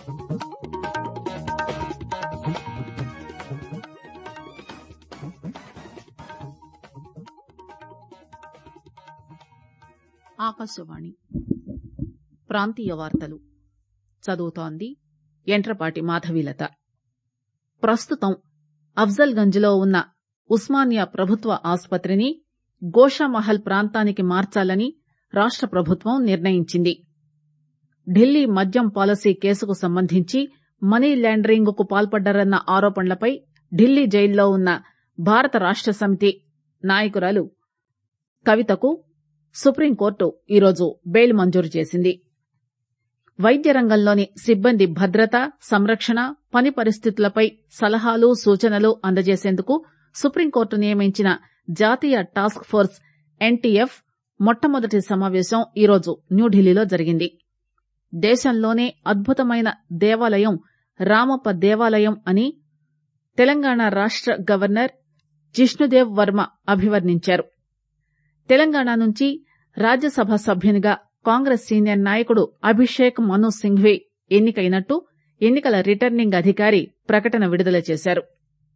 ఆకాశవాణి ప్రాంతీయ వార్తలు చదువుతోంది ఎంట్రపాటి మాధవీలత ప్రస్తుతం అఫ్జల్ లో ఉన్న ఉస్మానియా ప్రభుత్వ ఆసుపత్రిని గోషామహల్ ప్రాంతానికి మార్చాలని రాష్ట ప్రభుత్వం నిర్ణయించింది ఢిల్లీ మద్యం పాలసీ కేసుకు సంబంధించి మనీ లాండరింగ్ కు పాల్పడ్డారన్న ఆరోపణలపై ఢిల్లీ జైల్లో ఉన్న భారత రాష్ట సమితి నాయకురాలు కవితకు సుప్రీంకోర్టు ఈరోజు బెయిల్ మంజూరు చేసింది వైద్య రంగంలోని సిబ్బంది భద్రత సంరక్షణ పని పరిస్థితులపై సలహాలు సూచనలు అందజేసేందుకు సుప్రీంకోర్టు నియమించిన జాతీయ టాస్క్ ఫోర్స్ ఎన్టీఎఫ్ మొట్టమొదటి సమావేశం ఈరోజు న్యూఢిల్లీలో జరిగింది దేశంలోనే అద్భుతమైన దేవాలయం రామప్ప దేవాలయం అని తెలంగాణ రాష్ట గవర్నర్ జిష్ణుదేవ్ వర్మ అభివర్ణించారు తెలంగాణ నుంచి రాజ్యసభ సభ్యునిగా కాంగ్రెస్ సీనియర్ నాయకుడు అభిషేక్ మను సింఘ్వీ ఎన్నికైనట్టు ఎన్నికల రిటర్నింగ్ అధికారి ప్రకటన విడుదల చేశారు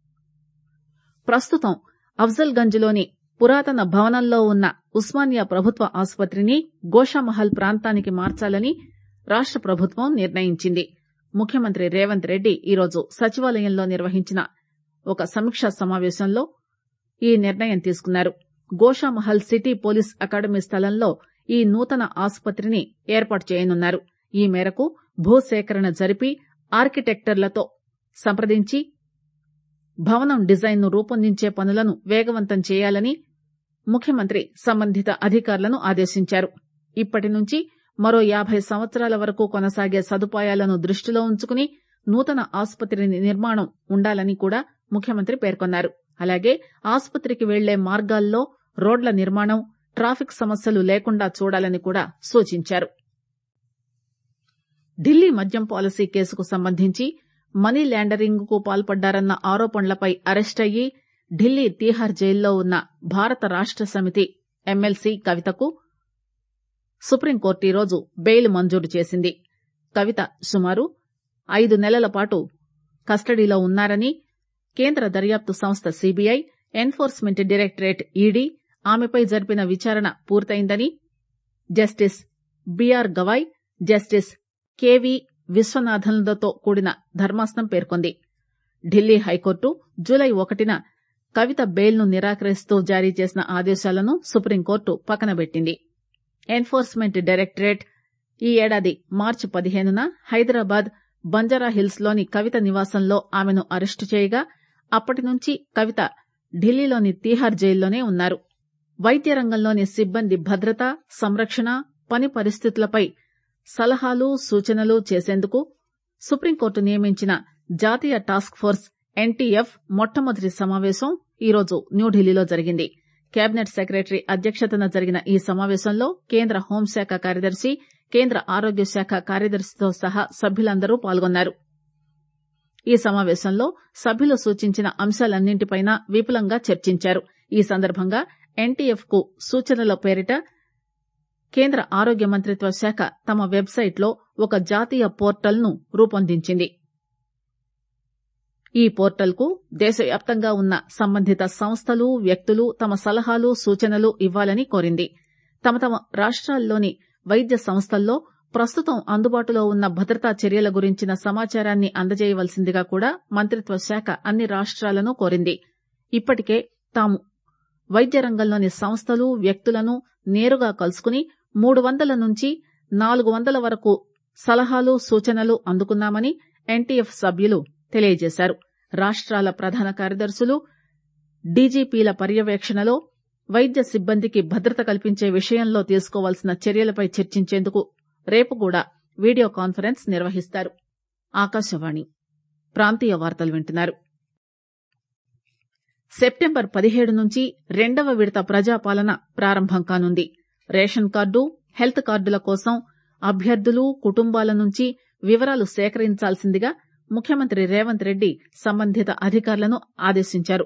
ప్రస్తుతం అఫ్జల్ లోని పురాతన భవనంలో ఉన్న ఉస్మానియా ప్రభుత్వ ఆసుపత్రిని గోషామహల్ ప్రాంతానికి మార్చాలని రాష్ట ప్రభుత్వం నిర్ణయించింది ముఖ్యమంత్రి రేవంత్ రెడ్డి ఈరోజు సచివాలయంలో నిర్వహించిన ఒక సమీక్షా సమావేశంలో ఈ నిర్ణయం తీసుకున్నారు గోషామహల్ సిటీ పోలీస్ అకాడమీ స్థలంలో ఈ నూతన ఆసుపత్రిని ఏర్పాటు చేయనున్నారు ఈ మేరకు భూసేకరణ జరిపి ఆర్కిటెక్టర్లతో సంప్రదించి భవనం డిజైన్ ను రూపొందించే పనులను వేగవంతం చేయాలని ముఖ్యమంత్రి సంబంధిత అధికారులను ఆదేశించారు ఇప్పటి నుంచి మరో యాబై సంవత్సరాల వరకు కొనసాగే సదుపాయాలను దృష్టిలో ఉంచుకుని నూతన ఆసుపత్రి నిర్మాణం ఉండాలని కూడా ముఖ్యమంత్రి పేర్కొన్నారు అలాగే ఆసుపత్రికి వెళ్లే మార్గాల్లో రోడ్ల నిర్మాణం ట్రాఫిక్ సమస్యలు లేకుండా చూడాలని కూడా సూచించారు ఢిల్లీ మద్యం పాలసీ కేసుకు సంబంధించి మనీ లాండరింగ్ కు పాల్పడ్డారన్న ఆరోపణలపై అరెస్టయ్యి ఢిల్లీ తీహార్ జైల్లో ఉన్న భారత రాష్ట సమితి ఎమ్మెల్సీ కవితకు సుప్రీంకోర్టు ఈరోజు బెయిల్ మంజూరు చేసింది కవిత సుమారు ఐదు నెలల పాటు కస్టడీలో ఉన్నారని కేంద్ర దర్యాప్తు సంస్థ సీబీఐ ఎన్ఫోర్స్మెంట్ డైరెక్టరేట్ ఈడీ ఆమెపై జరిపిన విచారణ పూర్తయిందని Justice BR Gavai Justice KV విశ్వనాథన్లతో కూడిన ధర్మాసనం పేర్కొంది ఢిల్లీ హైకోర్టు జూలై ఒకటిన కవిత బెయిల్ ను నిరాకరిస్తూ జారీ చేసిన ఆదేశాలను సుప్రీంకోర్టు పక్కనబెట్టింది ఎన్ఫోర్స్మెంట్ డైరెక్టరేట్ ఈ ఏడాది మార్చి పదిహేనున హైదరాబాద్ బంజారాహిల్స్ లోని కవిత నివాసంలో ఆమెను అరెస్టు చేయగా అప్పటి నుంచి కవిత ఢిల్లీలోని తీహార్ జైల్లోనే ఉన్నారు వైద్య రంగంలోని సిబ్బంది భద్రత సంరక్షణ పని పరిస్థితులపై సలహాలు సూచనలు చేసేందుకు సుప్రీంకోర్టు నియమించిన జాతీయ టాస్క్ ఫోర్స్ ఎన్టీఎఫ్ మొట్టమొదటి సమావేశం ఈరోజు న్యూఢిల్లీలో జరిగింది కేబినెట్ సెక్రటరీ అధ్యక్షతన జరిగిన ఈ సమావేశంలో కేంద్ర హోంశాఖ కార్యదర్శి కేంద్ర ఆరోగ్య శాఖ కార్యదర్శితో సహా సభ్యులందరూ పాల్గొన్నారు ఈ సమావేశంలో సభ్యులు సూచించిన అంశాలన్నింటిపైనా విపులంగా చర్చించారు ఈ సందర్భంగా ఎన్టీఎఫ్ కు సూచనల పేరిట కేంద్ర ఆరోగ్య మంత్రిత్వ శాఖ తమ వెబ్సైట్ లో ఒక జాతీయ పోర్టల్ ను రూపొందించింది ఈ పోర్టల్ కు దేశవ్యాప్తంగా ఉన్న సంబంధిత సంస్థలు వ్యక్తులు తమ సలహాలు సూచనలు ఇవ్వాలని కోరింది తమ తమ రాష్ట్రాల్లోని వైద్య సంస్థల్లో ప్రస్తుతం అందుబాటులో ఉన్న భద్రతా చర్యల గురించిన సమాచారాన్ని అందజేయవలసిందిగా కూడా మంత్రిత్వ శాఖ అన్ని రాష్ట్రాలను కోరింది ఇప్పటికే తాము వైద్య రంగంలోని సంస్థలు వ్యక్తులను నేరుగా కలుసుకుని మూడు వందల నుంచి నాలుగు వందల వరకు సలహాలు సూచనలు అందుకున్నామని ఎన్టీఎఫ్ సభ్యులు తెలియజేశారు రాష్ట్రాల ప్రధాన కార్యదర్శులు డీజీపీల పర్యవేక్షణలో వైద్య సిబ్బందికి భద్రత కల్పించే విషయంలో తీసుకోవాల్సిన చర్యలపై చర్చించేందుకు రేపు కూడా వీడియో కాన్ఫరెన్స్ నిర్వహిస్తారు ఆకాశవాణి ప్రాంతీయ వార్తలు వింటున్నారు సెప్టెంబర్ పదిహేడు నుంచి రెండవ విడత ప్రజాపాలన ప్రారంభం కానుంది రేషన్ కార్డు హెల్త్ కార్డుల కోసం అభ్యర్థులు కుటుంబాల నుంచి వివరాలు సేకరించాల్సిందిగా ముఖ్యమంత్రి రేవంత్ రెడ్డి సంబంధిత అధికారులను ఆదేశించారు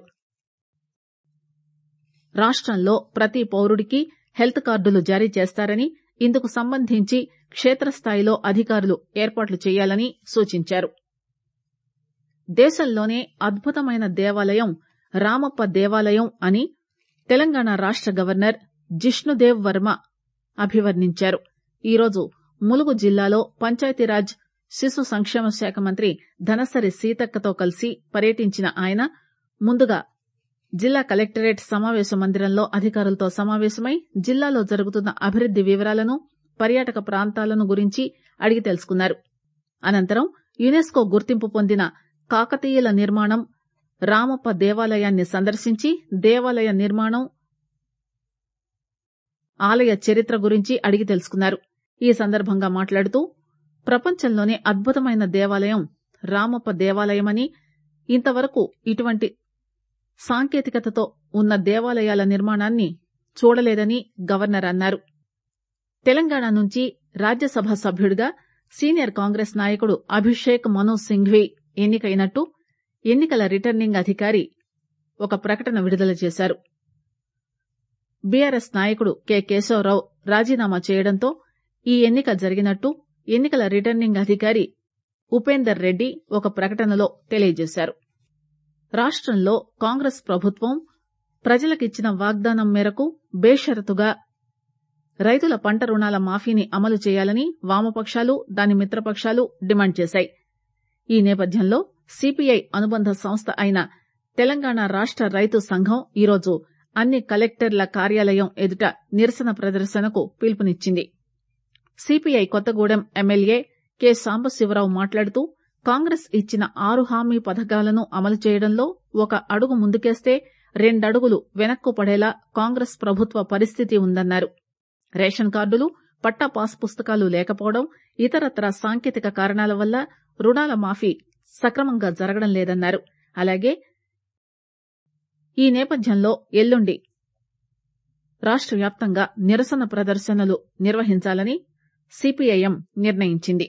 రాష్టంలో ప్రతి పౌరుడికి హెల్త్ కార్డులు జారీ చేస్తారని ఇందుకు సంబంధించి క్షేత్రస్థాయిలో అధికారులు ఏర్పాట్లు చేయాలని సూచించారు దేశంలోనే అద్భుతమైన దేవాలయం రామప్ప దేవాలయం అని తెలంగాణ రాష్ట గవర్నర్ జిష్ణుదేవ్ వర్మ అభివర్ణించారు ఈరోజు ములుగు జిల్లాలో పంచాయతీరాజ్ శిశు సంక్షేమ శాఖ మంత్రి ధనసరి సీతక్కతో కలిసి పర్యటించిన ఆయన ముందుగా జిల్లా కలెక్టరేట్ సమావేశ మందిరంలో అధికారులతో సమావేశమై జిల్లాలో జరుగుతున్న అభివృద్ది వివరాలను పర్యాటక ప్రాంతాలను గురించి అడిగి తెలుసుకున్నారు అనంతరం యునెస్కో గుర్తింపు పొందిన కాకతీయుల నిర్మాణం రామప్ప దేవాలయాన్ని సందర్శించి దేవాలయ నిర్మాణం ఆలయ చరిత్ర గురించి అడిగి తెలుసుకున్నారు ఈ సందర్భంగా మాట్లాడుతూ ప్రపంచంలోనే అద్భుతమైన దేవాలయం రామప్ప దేవాలయమని ఇంతవరకు ఇటువంటి సాంకేతికతతో ఉన్న దేవాలయాల నిర్మాణాన్ని చూడలేదని గవర్నర్ అన్నారు తెలంగాణ నుంచి రాజ్యసభ సభ్యుడిగా సీనియర్ కాంగ్రెస్ నాయకుడు అభిషేక్ మను సింఘ్వీ ఎన్నికైనట్టు ఎన్నికల రిటర్నింగ్ అధికారి ఒక ప్రకటన విడుదల చేశారు బీఆర్ఎస్ నాయకుడు కె కేశవరావు రాజీనామా చేయడంతో ఈ ఎన్నిక జరిగినట్టు ఎన్నికల రిటర్నింగ్ అధికారి ఉపేందర్ రెడ్డి ఒక ప్రకటనలో తెలియజేశారు రాష్టంలో కాంగ్రెస్ ప్రభుత్వం ప్రజలకిచ్చిన వాగ్దానం మేరకు బేషరతుగా రైతుల పంట రుణాల మాఫీని అమలు చేయాలని వామపక్షాలు దాని మిత్రపక్షాలు డిమాండ్ చేశాయి ఈ నేపథ్యంలో సిపిఐ అనుబంధ సంస్థ అయిన తెలంగాణ రాష్ట రైతు సంఘం ఈరోజు అన్ని కలెక్టర్ల కార్యాలయం ఎదుట నిరసన ప్రదర్శనకు పిలుపునిచ్చింది CPI Kothagudem MLA K Sambasivarao మాట్లాడుతూ కాంగ్రెస్ ఇచ్చిన ఆరు హామీ పథకాలను అమలు చేయడంలో ఒక అడుగు ముందుకేస్తే రెండడుగులు వెనక్కు పడేలా కాంగ్రెస్ ప్రభుత్వ పరిస్థితి ఉందన్నారు రేషన్ కార్డులు పట్టా పాస్ పుస్తకాలు లేకపోవడం ఇతరత్ర సాంకేతిక కారణాల వల్ల రుణాల మాఫీ సక్రమంగా జరగడం లేదన్నారు అలాగే ఈ నేపథ్యంలో ఎల్లుండి రాష్ట వ్యాప్తంగా నిరసన ప్రదర్శనలు నిర్వహించాలని సిపిఐఎం నిర్ణయించింది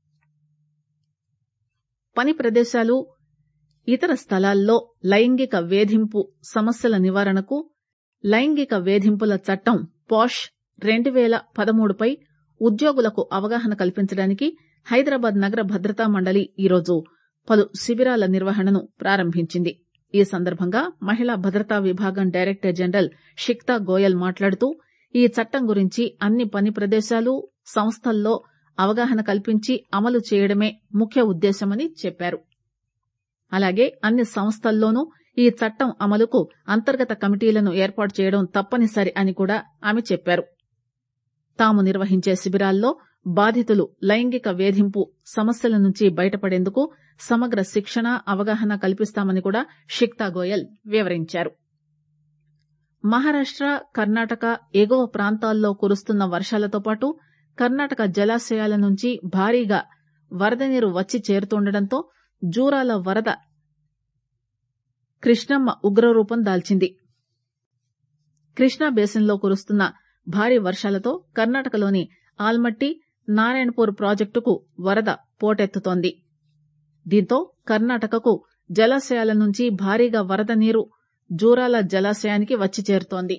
పని ప్రదేశాలు ఇతర స్థలాల్లో లైంగిక వేధింపు సమస్యల నివారణకు లైంగిక వేధింపుల చట్టం పాష్ రెండు పేల పదమూడుపై ఉద్యోగులకు అవగాహన కల్పించడానికి హైదరాబాద్ నగర భద్రతా మండలి ఈరోజు పలు శిబిరాల నిర్వహణను ప్రారంభించింది ఈ సందర్భంగా మహిళా భద్రతా విభాగం డైరెక్టర్ జనరల్ షిక్తా గోయల్ మాట్లాడుతూ ఈ చట్టం గురించి అన్ని పని ప్రదేశాలు సంస్థల్లో అవగాహన కల్పించి అమలు చేయడమే ముఖ్య ఉద్దేశమని చెప్పారు అలాగే అన్ని సంస్థల్లోనూ ఈ చట్టం అమలుకు అంతర్గత కమిటీలను ఏర్పాటు చేయడం తప్పనిసరి అని కూడా ఆమె చెప్పారు తాము నిర్వహించే శిబిరాల్లో బాధితులు లైంగిక వేధింపు సమస్యల నుంచి బయటపడేందుకు సమగ్ర శిక్షణ అవగాహన కల్పిస్తామని కూడా షిక్తా గోయల్ వివరించారు మహారాష్ట కర్ణాటక ఎగువ ప్రాంతాల్లో కురుస్తున్న వర్షాలతో పాటు కర్ణాటక జలాశయాల నుంచి భారీగా వరద నీరు వచ్చి చేరుతుండటంతో జూరాల వరద కృష్ణమ్మ ఉగ్రరూపం దాల్చింది కృష్ణా బేసిన్లో కురుస్తున్న భారీ వర్షాలతో కర్ణాటకలోని ఆల్మట్టి నారాయణపూర్ ప్రాజెక్టుకు వరద పోటెత్తుతోంది దీంతో కర్ణాటకకు జలాశయాల నుంచి భారీగా వరద నీరు జూరాల జలాశయానికి వచ్చి చేరుతోంది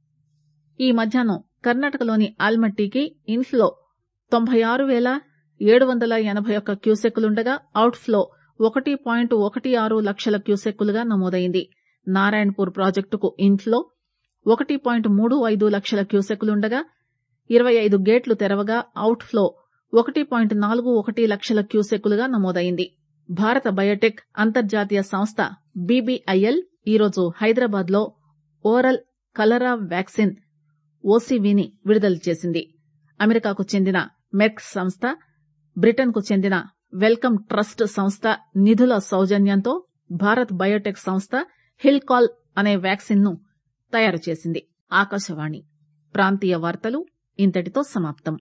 ఈ మధ్యాహ్నం కర్ణాటకలోని ఆల్మట్టికి ఇన్ఫ్లో తొంభై ఆరు పేల ఏడు వందల ఎనబై ఒక్క క్యూసెక్కులుండగా అవుట్ఫ్లో ఒకటి పాయింట్ ఒకటి ఆరు లక్షల క్యూసెక్కులుగా నమోదైంది నారాయణపూర్ ప్రాజెక్టుకు ఇన్ఫ్లో ఒకటి పాయింట్ మూడు ఐదు లక్షల క్యూసెక్కులుండగా ఇరవై ఐదు గేట్లు తెరవగా అవుట్ఫ్లో ఒకటి పాయింట్ నాలుగు ఒకటి లక్షల క్యూసెక్కులుగా నమోదైంది భారత బయోటెక్ అంతర్జాతీయ సంస్థ బీబీఐఎల్ ఈరోజు హైదరాబాద్ లో ఓరల్ కలరా వ్యాక్సిన్ ఓసీవీని విడుదల చేసింది అమెరికాకు చెందిన మెర్క్ సంస్థ బ్రిటన్ కు చెందిన వెల్కమ్ ట్రస్ట్ సంస్థ నిధుల సౌజన్యంతో భారత్ బయోటెక్ సంస్థ హిల్కాల్ అనే వ్యాక్సిన్ ను తయారు చేసింది ఆకాశవాణి ప్రాంతీయ వార్తలు ఇంతటితో సమాప్తం